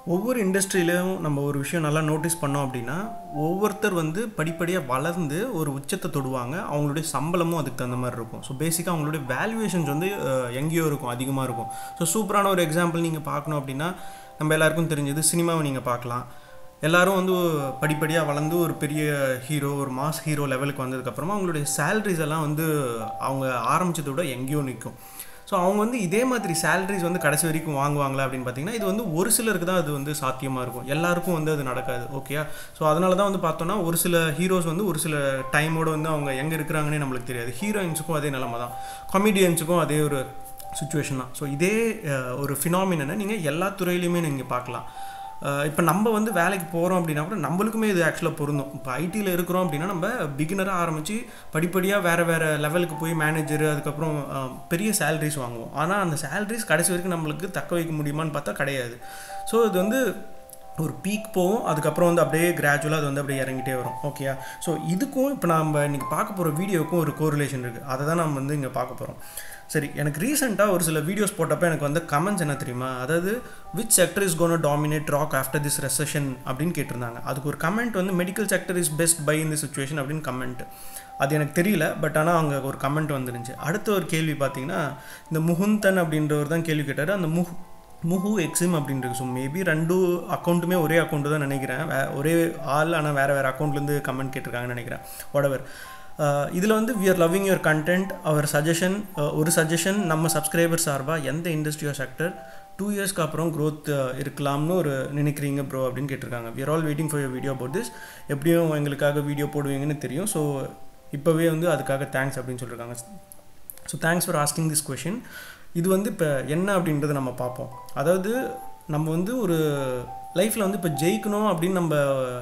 ஒவ்வொரு இண்டஸ்ட்ரியிலையும் நம்ம ஒரு விஷயம் நல்லா நோட்டீஸ் பண்ணோம் அப்படின்னா ஒவ்வொருத்தர் வந்து படிப்படியாக வளர்ந்து ஒரு உச்சத்தை தொடுவாங்க அவங்களுடைய சம்பளமும் அதுக்கு தகுந்த மாதிரி இருக்கும் ஸோ பேசிக்காக அவங்களுடைய வேல்யூவேஷன்ஸ் வந்து அஹ், எங்கேயோ இருக்கும் அதிகமாக இருக்கும் ஸோ சூப்பரான ஒரு எக்ஸாம்பிள் நீங்கள் பார்க்கணும் அப்படின்னா நம்ம எல்லாருக்கும் தெரிஞ்சது சினிமாவை நீங்கள் பார்க்கலாம் எல்லாரும் வந்து படிப்படியாக வளர்ந்து ஒரு பெரிய ஹீரோ ஒரு மாஸ் ஹீரோ லெவலுக்கு வந்ததுக்கப்புறமா அவங்களுடைய சேலரிஸ் எல்லாம் வந்து அவங்க ஆரம்பிச்சதை விட எங்கேயோ நிற்கும் ஸோ அவங்க வந்து இதே மாதிரி சேலரிஸ் வந்து கடைசி வரைக்கும் வாங்குவாங்களா அப்படின்னு பார்த்தீங்கன்னா இது வந்து ஒரு சிலருக்கு தான் அது வந்து சாத்தியமாக இருக்கும் எல்லாருக்கும் வந்து அது நடக்காது ஓகேயா ஸோ அதனால தான் வந்து பார்த்தோன்னா ஒரு சில ஹீரோஸ் வந்து ஒரு சில டைமோட வந்து அவங்க எங்கே இருக்கிறாங்கன்னே நம்மளுக்கு தெரியாது ஹீரோயின்ஸுக்கும் அதே நிலமை தான் காமெடியன்ஸுக்கும் அதே ஒரு சுச்சுவேஷன் தான் ஸோ இதே அஹ், ஒரு ஃபினாமினனை நீங்கள் எல்லா துறையிலையுமே நீங்கள் பார்க்கலாம் இப்போ நம்ம வந்து வேலைக்கு போகிறோம் அப்படின்னா கூட நம்மளுக்குமே இது ஆக்சுவலாக பொருந்தும் இப்போ ஐடியில் இருக்கிறோம் அப்படின்னா நம்ம பிகினராக ஆரம்பித்து படிப்படியாக வேறு வேறு லெவலுக்கு போய் மேனேஜர் அதுக்கப்புறம் அஹ், பெரிய சேலரிஸ் வாங்குவோம் ஆனால் அந்த சேலரிஸ் கடைசி வரைக்கும் நம்மளுக்கு தக்க வைக்க முடியுமான்னு பார்த்தா கிடையாது ஸோ இது வந்து ஒரு பீக் போகும் அதுக்கப்புறம் வந்து அப்படியே கிராஜுவலாக அது வந்து அப்படியே இறங்கிட்டே வரும் ஓகேயா ஸோ இதுக்கும் இப்போ நம்ம இன்றைக்கி பார்க்க போகிற வீடியோக்கும் ஒரு கோரிலேஷன் இருக்குது அதை தான் நம்ம வந்து இங்கே பார்க்க போகிறோம் சரி எனக்கு ரீசெண்டாக ஒரு சில வீடியோஸ் போட்டப்போ எனக்கு வந்து கமெண்ட்ஸ் என்ன தெரியுமா அதாவது which sector is gonna dominate rock after this recession அப்படின்னு கேட்டிருந்தாங்க அதுக்கு ஒரு கமெண்ட் வந்து medical sector is best buy in the situation அப்படின்னு கமெண்ட் அது எனக்கு தெரியல பட் ஆனால் அங்கே ஒரு கமெண்ட் வந்துருந்துச்சு அடுத்த ஒரு கேள்வி பார்த்தீங்கன்னா இந்த முகுந்தன் அப்படின்றவர் தான் கேள்வி கேட்டார் அந்த முஹ் முஹு எக்ஸிம் அப்படின்றது ஸோ மேபி ரெண்டு அக்கௌண்ட்டுமே ஒரே அக்கௌண்ட்டு தான் நினைக்கிறேன் வே ஒரே ஆள் ஆனால் வேறு வேறு அக்கௌண்ட்லேருந்து கமெண்ட் கேட்டிருக்காங்கன்னு நினைக்கிறேன் whatever இதில் வந்து we are loving your content அவர் சஜஷன் ஒரு சஜஷன் நம்ம சப்ஸ்கிரைபர் சார்பாக எந்த இண்டஸ்ட்ரியோ செக்டர் டூ இயர்ஸ்க்கு அப்புறம் growth அஹ், இருக்கலாம்னு ஒரு நினைக்கிறீங்க ப்ரோ அப்படின்னு கேட்டிருக்காங்க we are all waiting for your video about this எப்படியும் எங்களுக்காக வீடியோ போடுவீங்கன்னு தெரியும் ஸோ இப்போவே வந்து அதுக்காக தேங்க்ஸ் அப்படின்னு சொல்லியிருக்காங்க so thanks for asking this question இது வந்து இப்போ என்ன அப்படின்றத நம்ம பார்ப்போம் அதாவது நம்ம வந்து ஒரு லைஃப்பில் வந்து இப்போ ஜெயிக்கணும் அப்படின்னு நம்ம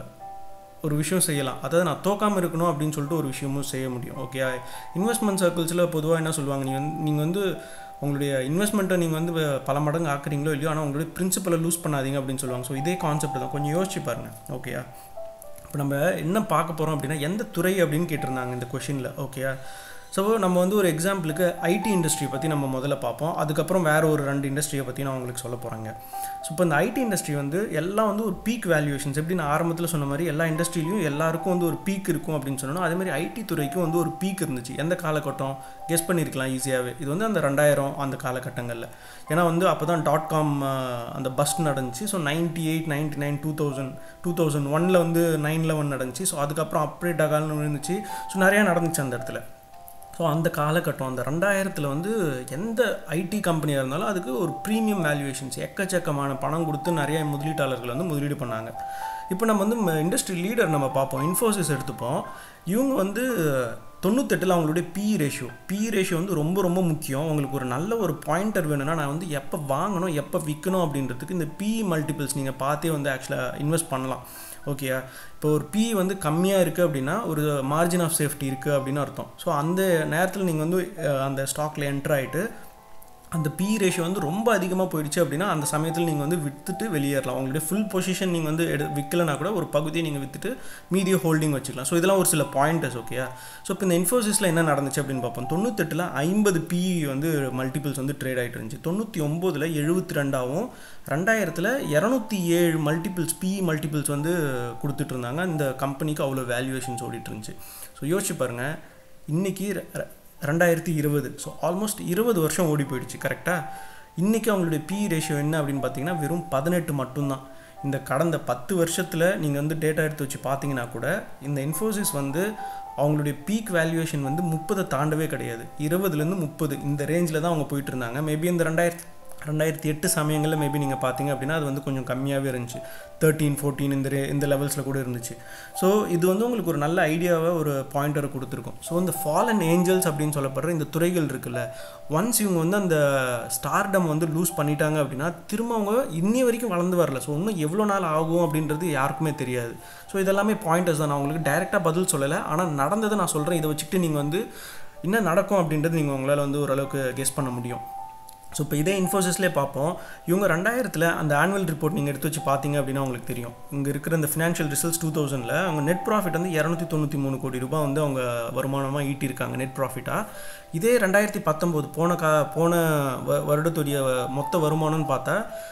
ஒரு விஷயம் செய்யலாம் அதாவது நான் தோக்காமல் இருக்கணும் அப்படின்னு சொல்லிட்டு ஒரு விஷயமும் செய்ய முடியும் ஓகே இன்வெஸ்ட்மெண்ட் சர்க்கிள்ஸில் பொதுவாக என்ன சொல்லுவாங்க நீங்கள் வந்து நீங்கள் வந்து உங்களுடைய இன்வெஸ்ட்மெண்ட்டை நீங்கள் வந்து பல மடங்கு ஆக்குறீங்களோ இல்லையோ ஆனால் உங்களுடைய பிரின்சிபலை லூஸ் பண்ணாதீங்க அப்படின்னு சொல்லுவாங்க ஸோ இதே கான்செப்ட் தான் கொஞ்சம் யோசிச்சு பாருங்கள் ஓகேயா இப்போ நம்ம என்ன பார்க்க போகிறோம் அப்படின்னா எந்த துறை அப்படின்னு கேட்டிருந்தாங்க இந்த கொஷினில் ஓகேயா ஸோ நம்ம வந்து ஒரு எக்ஸாம்பிளுக்கு ஐடி இண்டஸ்ட்ரி பற்றி நம்ம முதல்ல பார்ப்போம் அதுக்கப்புறம் வேறு ஒரு ரெண்டு இண்டஸ்ட்ரியை பற்றி நான் உங்களுக்கு சொல்ல போகிறேங்க ஸோ இப்போ இந்த ஐடி இண்டஸ்ட்ரி வந்து எல்லாம் வந்து ஒரு பீக் வேல்யூவேஷன்ஸ் எப்படி நான் ஆரம்பத்தில் சொன்ன மாதிரி எல்லா இண்டஸ்ட்ரியிலையும் எல்லாருக்கும் வந்து ஒரு பீக் இருக்கும் அப்படின்னு சொன்னோம் அதே மாதிரி ஐடி துறைக்கும் வந்து ஒரு பீக் இருந்துச்சு எந்த காலகட்டம் கெஸ் பண்ணியிருக்கலாம் ஈஸியாகவே இது வந்து அந்த ரெண்டாயிரம் அந்த காலகட்டங்களில் ஏன்னா வந்து அப்போ தான் டாட் காம் அந்த பஸ்ட் நடந்துச்சு so ninety eight ninety nine two thousand two thousand ஒனில் வந்து நைனில் ஒன் நடந்துச்சு ஸோ அதுக்கப்புறம் அப்ரேட் ஆகால்னு இருந்துச்சு ஸோ நிறையா நடந்துச்சு அந்த இடத்துல ஸோ அந்த காலகட்டம் அந்த ரெண்டாயிரத்தில் வந்து எந்த ஐடி கம்பெனியாக இருந்தாலும் அதுக்கு ஒரு ப்ரீமியம் வேல்யூவேஷன்ஸ் எக்கச்சக்கமான பணம் கொடுத்து நிறைய முதலீட்டாளர்கள் வந்து முதலீடு பண்ணாங்க இப்போ நம்ம வந்து இண்டஸ்ட்ரி லீடர் நம்ம பார்ப்போம் இன்ஃபோசிஸ் எடுத்துப்போம் இவங்க வந்து தொண்ணூத்தெட்டில் அவங்களுடைய பி ரேஷியோ பி ரேஷியோ வந்து ரொம்ப ரொம்ப முக்கியம் உங்களுக்கு ஒரு நல்ல ஒரு பாயிண்டர் வேணும்னா நான் வந்து எப்போ வாங்கணும் எப்போ விற்கணும் அப்படின்றதுக்கு இந்த பி மல்டிபிள்ஸ் நீங்கள் பார்த்தே வந்து ஆக்சுவலாக இன்வெஸ்ட் பண்ணலாம் ஓகேயா இப்போ ஒரு பி வந்து கம்மியாக இருக்குது அப்படின்னா ஒரு மார்ஜின் ஆஃப் சேஃப்டி இருக்குது அப்படின்னு அர்த்தம் ஸோ அந்த நேரத்தில் நீங்கள் வந்து அஹ், அந்த ஸ்டாக்கில் என்டர் ஆகிட்டு அந்த பி ரேஷியோ வந்து ரொம்ப அதிகமாக போயிடுச்சு அப்படின்னா அந்த சமயத்தில் நீங்கள் வந்து விற்றுட்டு வெளியேறலாம் உங்களுடைய ஃபுல் பொசிஷன் நீங்கள் வந்து எடு விற்கலனா கூட ஒரு பகுதியை நீங்கள் விற்றுட்டு மீதிய ஹோல்டிங் வச்சுக்கலாம் ஸோ இதெல்லாம் ஒரு சில பாயிண்டர்ஸ் ஓகேயா ஸோ இப்போ இந்த இன்ஃபோசிஸில் என்ன நடந்துச்சு அப்படின்னு பார்ப்போம் தொண்ணூத்தெட்டில் ஐம்பது பி வந்து மல்டிபிள்ஸ் வந்து ட்ரேட் ஆகிட்டு இருந்துச்சு தொண்ணூற்றி ஒம்போதில் எழுபத்தி ரெண்டாவும் ரெண்டாயிரத்தில் இரநூத்தி ஏழு மல்டிபிள்ஸ் பி மல்டிபிள்ஸ் வந்து கொடுத்துட்டு இருந்தாங்க இந்த கம்பெனிக்கு அவ்வளோ வேல்யூவேஷன்ஸ் ஓடிட்டு இருந்துச்சு ஸோ யோசிச்சு பாருங்கள் இன்றைக்கி ரெண்டாயிரத்தி இருபது ஸோ ஆல்மோஸ்ட் இருபது வருஷம் ஓடி போயிடுச்சு கரெக்டாக இன்றைக்கி அவங்களுடைய பி ரேஷியோ என்ன அப்படின்னு பார்த்தீங்கன்னா வெறும் பதினெட்டு மட்டும்தான் இந்த கடந்த பத்து வருஷத்தில் நீங்கள் வந்து டேட்டா எடுத்து வச்சு பார்த்தீங்கன்னா கூட இந்த இன்ஃபோசிஸ் வந்து அவங்களுடைய பீக் வேல்யூவேஷன் வந்து முப்பதை தாண்டவே கிடையாது இருபதுலேருந்து முப்பது இந்த ரேஞ்சில் தான் அவங்க போயிட்டு இருந்தாங்க மேபி இந்த ரெண்டாயிரத்தி ரெண்டாயிரத்தி எட்டு சமயங்களில் மேபி நீங்கள் பார்த்தீங்க அப்படின்னா அது வந்து கொஞ்சம் கம்மியாகவே இருந்துச்சு தேர்ட்டீன் ஃபோர்டீன் இந்த ரே இந்த லெவல்ஸில் கூட இருந்துச்சு ஸோ இது வந்து உங்களுக்கு ஒரு நல்ல ஐடியாவை ஒரு பாயிண்டரை கொடுத்துருக்கும் ஸோ இந்த ஃபாலன் ஏஞ்சல்ஸ் அப்படின்னு சொல்லப்படுற இந்த துறைகள் இருக்குல்ல ஒன்ஸ் இவங்க வந்து அந்த ஸ்டார்டம் வந்து லூஸ் பண்ணிட்டாங்க அப்படின்னா திரும்ப அவங்க இன்னி வரைக்கும் வளர்ந்து வரல ஸோ இன்னும் எவ்வளோ நாள் ஆகும் அப்படின்றது யாருக்குமே தெரியாது ஸோ இதெல்லாமே பாயிண்டர்ஸ் தான் நான் உங்களுக்கு டைரெக்டாக பதில் சொல்லலை ஆனால் நடந்ததை நான் சொல்கிறேன் இதை வச்சுக்கிட்டு நீங்கள் வந்து என்ன நடக்கும் அப்படின்றது நீங்கள் உங்களால் வந்து ஓரளவுக்கு கெஸ் பண்ண முடியும் ஸோ இப்போ இதே இன்ஃபோசிஸ்லேயே பார்ப்போம் இவங்க ரெண்டாயிரத்தில் அந்த ஆனுவல் ரிப்போர்ட் நீங்கள் எடுத்து வச்சு பார்த்தீங்க அப்படின்னா உங்களுக்கு தெரியும் இங்கே இருக்கிற இந்த ஃபினான்ஷியல் ரிசல்ட்ஸ் டூ தௌசண்டில் அவங்க நெட் ப்ராஃபிட் வந்து இரநூத்தி தொண்ணூற்றி மூணு கோடி ரூபாய் வந்து அவங்க வருமானமாக ஈட்டியிருக்காங்க நெட் ப்ராஃபிட்டாக இதே ரெண்டாயிரத்தி பத்தொம்போது போன கா போன வ வருடத்துடைய மொத்த வருமானம்னு பார்த்தா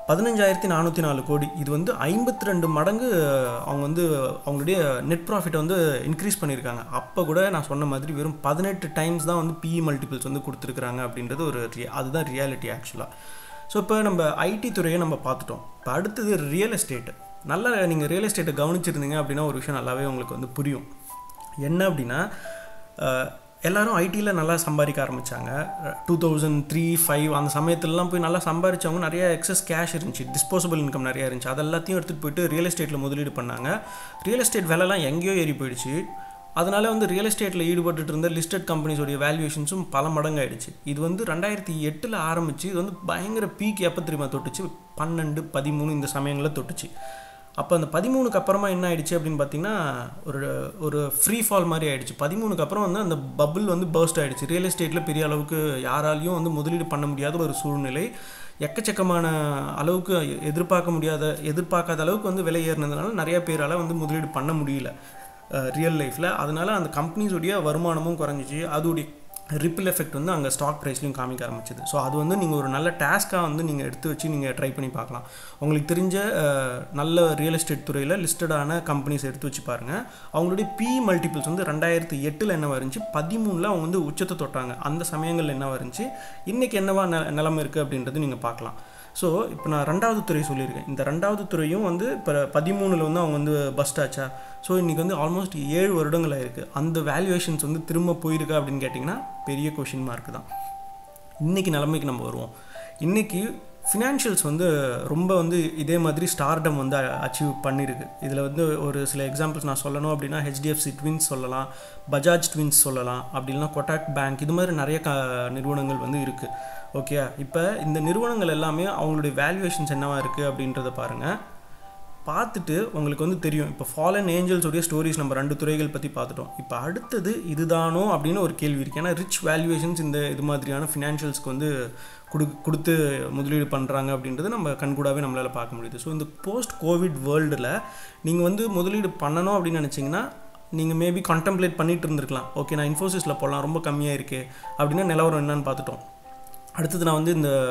பதினஞ்சாயிரத்தி நானூற்றி நாலு கோடி இது வந்து ஐம்பத்தி ரெண்டு மடங்கு அவங்க வந்து அவங்களுடைய நெட் ப்ராஃபிட்டை வந்து இன்க்ரீஸ் பண்ணியிருக்காங்க அப்போ கூட நான் சொன்ன மாதிரி வெறும் பதினெட்டு டைம்ஸ் தான் வந்து பிஇ மல்டிபிள்ஸ் வந்து கொடுத்துருக்குறாங்க அப்படின்றது ஒரு ரி- அதுதான் ரியாலிட்டி ஆக்சுவலாக ஸோ இப்போ நம்ம ஐடி துறையை நம்ம பார்த்துட்டோம் இப்போ அடுத்தது ரியல் எஸ்டேட் நல்லா நீங்கள் ரியல் எஸ்டேட்டை கவனிச்சிருந்தீங்க அப்படின்னா ஒரு விஷயம் நல்லாவே உங்களுக்கு வந்து புரியும் என்ன அப்படின்னா அஹ், எல்லாரும் ஐடியில் நல்லா சம்பாதிக்க ஆரம்பித்தாங்க டூ தௌசண்ட் த்ரீ ஃபைவ் அந்த சமயத்துலலாம் போய் நல்லா சம்பாரிச்சவங்க நிறைய எக்ஸஸ் கேஷ் இருந்துச்சு டிஸ்போசபிள் இன்கம் நிறையா இருந்துச்சு அது எல்லாத்தையும் எடுத்துகிட்டு போயிட்டு ரியல் எஸ்டேட்டில் முதலீடு பண்ணாங்க ரியல் எஸ்டேட் விலைலாம் எங்கேயோ ஏறி போயிடுச்சு அதனால வந்து ரியல் எஸ்டேட்டில் ஈடுபட்டுட்டு இருந்த லிஸ்டட் கம்பெனிஸோடைய வேல்யூவேஷன்ஸும் பல மடங்கு ஆயிடுச்சு இது வந்து ரெண்டாயிரத்தி எட்டில் ஆரம்பிச்சு இது வந்து பயங்கர பீக் எப்போ தெரியுமா தொட்டுச்சு பன்னெண்டு பதிமூணு இந்த சமயங்களில் தொட்டுச்சு அப்போ அந்த பதிமூணுக்கு அப்புறமா என்ன ஆயிடுச்சு அப்படின்னு பார்த்தீங்கன்னா ஒரு ஒரு ஃப்ரீ ஃபால் மாதிரி ஆயிடுச்சு பதிமூணுக்கு அப்புறம் வந்து அந்த பபுள் வந்து பர்ஸ்ட் ஆயிடுச்சு ரியல் எஸ்டேட்டில் பெரிய அளவுக்கு யாராலையும் வந்து முதலீடு பண்ண முடியாத ஒரு சூழ்நிலை எக்கச்சக்கமான அளவுக்கு எதிர்பார்க்க முடியாத எதிர்பார்க்காத அளவுக்கு வந்து விலை ஏறினதுனால நிறைய பேரால் வந்து முதலீடு பண்ண முடியல ரியல் லைஃப்பில் அதனால அந்த கம்பெனிஸுடைய வருமானமும் குறைஞ்சிச்சு அதோடைய ரிப்பிள் எஃபெக்ட் வந்து அங்கே ஸ்டாக் ப்ரைஸ்லையும் காமிக்க ஆரம்பிச்சது ஸோ அது வந்து நீங்கள் ஒரு நல்ல டாஸ்க்காக வந்து நீங்கள் எடுத்து வச்சு நீங்கள் ட்ரை பண்ணி பார்க்கலாம் உங்களுக்கு தெரிஞ்ச அஹ், நல்ல ரியல் எஸ்டேட் துறையில் லிஸ்டடான கம்பெனிஸ் எடுத்து வச்சு பாருங்கள் அவங்களுடைய பி மல்டிபிள்ஸ் வந்து ரெண்டாயிரத்தி எட்டில் என்ன இருந்துச்சு பதிமூணில் அவங்க வந்து உச்சத்தை தொட்டாங்க அந்த சமயங்கள் என்ன இருந்துச்சு இன்றைக்கி என்னவா ந நிலமை இருக்குது அப்படின்றது நீங்கள் பார்க்கலாம் ஸோ இப்போ நான் ரெண்டாவது துறை சொல்லியிருக்கேன் இந்த ரெண்டாவது துறையும் வந்து இப்போ பதிமூணில் வந்து அவங்க வந்து பஸ்ட் ஆச்சா ஸோ இன்றைக்கி வந்து ஆல்மோஸ்ட் ஏழு வருடங்கள் ஆயிருக்கு அந்த வேல்யூவேஷன்ஸ் வந்து திரும்ப போயிருக்கா அப்படின்னு கேட்டிங்கன்னா பெரிய கொஷின் மார்க் தான் இன்றைக்கி நிலைமைக்கு நம்ம வருவோம் இன்றைக்கி ஃபினான்ஷியல்ஸ் வந்து ரொம்ப வந்து இதே மாதிரி ஸ்டார்டம் வந்து அச்சீவ் பண்ணியிருக்கு இதில் வந்து ஒரு சில எக்ஸாம்பிள்ஸ் நான் சொல்லணும் அப்படின்னா ஹெச்டிஎஃப்சி ட்வின்ஸ் சொல்லலாம் பஜாஜ் ட்வின்ஸ் சொல்லலாம் அப்படி இல்லைனா கொட்டாக் பேங்க் இது மாதிரி நிறைய க நிறுவனங்கள் வந்து இருக்குது ஓகே இப்போ இந்த நிறுவனங்கள் எல்லாமே அவங்களுடைய வேல்யூவேஷன்ஸ் என்னவா இருக்குது அப்படின்றத பாருங்கள் பார்த்துட்டு உங்களுக்கு வந்து தெரியும் இப்போ ஃபாலன் ஏஞ்சல்ஸோடைய ஸ்டோரிஸ் நம்ம ரெண்டு துறைகள் பற்றி பார்த்துட்டோம் இப்போ அடுத்தது இதுதானோ அப்படின்னு ஒரு கேள்வி இருக்குது ஏன்னா ரிச் வேல்யூவேஷன்ஸ் இந்த இது மாதிரியான ஃபினான்ஷியல்ஸ்க்கு வந்து கொடு கொடுத்து முதலீடு பண்ணுறாங்க அப்படின்றது நம்ம கண்கூடாவே நம்மளால் பார்க்க முடியுது ஸோ இந்த போஸ்ட் கோவிட் வேர்ல்டில் நீங்கள் வந்து முதலீடு பண்ணணும் அப்படின்னு நினச்சிங்கன்னா நீங்கள் மேபி கான்டெம்ப்ளேட் பண்ணிட்டு இருந்திருக்கலாம் ஓகே நான் இன்ஃபோசிஸில் போடலாம் ரொம்ப கம்மியாக இருக்கே அப்படின்னா நிலவரம் என்னன்னு பார்த்துட்டோம் அடுத்தது நான் வந்து இந்த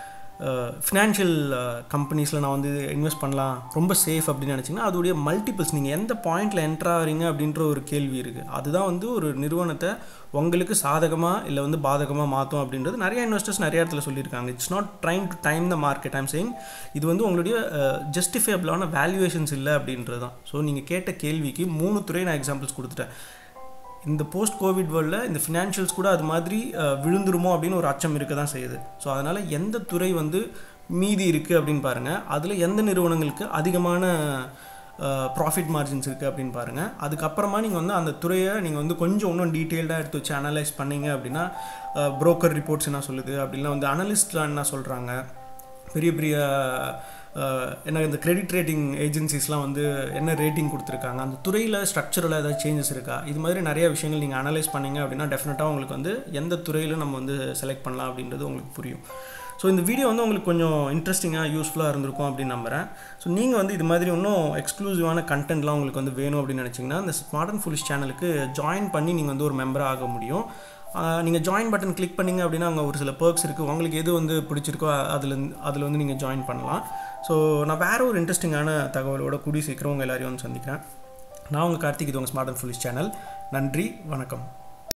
ஃபினான்ஷியல் கம்பெனிஸில் நான் வந்து இன்வெஸ்ட் பண்ணலாம் ரொம்ப சேஃப் அப்படின்னு நினச்சிங்கன்னா அதோடைய மல்டிபிள்ஸ் நீங்கள் எந்த பாயிண்டில் என்ட்ரு ஆகிறீங்க அப்படின்ற ஒரு கேள்வி இருக்குது அதுதான் வந்து ஒரு நிறுவனத்தை உங்களுக்கு சாதகமாக இல்லை வந்து பாதகமாக மாற்றும் அப்படின்றது நிறைய இன்வெஸ்டர்ஸ் நிறைய இடத்துல சொல்லியிருக்காங்க it's not trying to time the market I'm saying இது வந்து உங்களுடைய ஜஸ்டிஃபைபிளான வேல்யூவேஷன்ஸ் இல்லை அப்படின்றது தான் ஸோ நீங்கள் கேட்ட கேள்விக்கு மூணு துறை நான் எக்ஸாம்பிள்ஸ் கொடுத்துட்டேன் இந்த போஸ்ட் கோவிட் வேர்ல்டில் இந்த ஃபினான்ஷியல்ஸ் கூட அது மாதிரி அஹ், விழுந்துருமோ அப்படின்னு ஒரு அச்சம் இருக்க தான் செய்யுது ஸோ அதனால் எந்த துறை வந்து மீதி இருக்குது அப்படின்னு பாருங்கள் அதில் எந்த நிறுவனங்களுக்கு அதிகமான ப்ராஃபிட் மார்ஜின்ஸ் இருக்குது அப்படின்னு பாருங்கள் அதுக்கப்புறமா நீங்கள் வந்து அந்த துறையை நீங்கள் வந்து கொஞ்சம் இன்னும் டீட்டெயில்டாக எடுத்து வச்சு அனலைஸ் பண்ணீங்க அப்படின்னா ப்ரோக்கர் ரிப்போர்ட்ஸ் என்ன சொல்லுது அப்படின்னா வந்து அனலிஸ்ட்லாம் என்ன சொல்கிறாங்க பெரிய பெரிய அஹ், என்ன இந்த கிரெடிட் ரேட்டிங் ஏஜென்சிஸ்லாம் வந்து என்ன ரேட்டிங் கொடுத்துருக்காங்க அந்த துறையில் ஸ்ட்ரக்சரில் ஏதாவது சேஞ்சஸ் இருக்கா இது மாதிரி நிறைய விஷயங்கள் நீங்கள் அனலைஸ் பண்ணீங்க அப்படின்னா டெஃபினட்டாக உங்களுக்கு வந்து எந்த துறையில் நம்ம வந்து செலக்ட் பண்ணலாம் அப்படின்றது உங்களுக்கு புரியும் ஸோ இந்த வீடியோ வந்து உங்களுக்கு கொஞ்சம் இன்ட்ரெஸ்டிங்காக யூஸ்ஃபுல்லாக இருந்திருக்கும் அப்படின்னு நம்புகிறேன் ஸோ நீங்கள் வந்து இது மாதிரி இன்னும் எக்ஸ்க்ளூசிவான கண்டென்ட்லாம் உங்களுக்கு வந்து வேணும் அப்படின்னு நினச்சிங்கன்னா இந்த ஸ்மார்ட் அண்ட் ஃபுல்லிஷ் சேனலுக்கு ஜாயின் பண்ணி நீங்கள் வந்து ஒரு மெம்பராக ஆக முடியும் நீங்கள் ஜாயின் பட்டன் கிளிக் பண்ணீங்க அப்படின்னா அங்கே ஒரு சில பர்க்ஸ் இருக்குது உங்களுக்கு எது வந்து பிடிச்சிருக்கோ அதில் அதில் வந்து நீங்கள் ஜாயின் பண்ணலாம் ஸோ நான் வேறு ஒரு இன்ட்ரெஸ்டிங்கான தகவலோட கூடி சீக்கிரம் உங்கள் எல்லாரையும் வந்து சந்திக்கிறேன் நான் உங்கள் கார்த்திக் இது உங்கள் ஸ்மார்ட் அண்ட் ஃபுல்லிஷ் சேனல் நன்றி வணக்கம்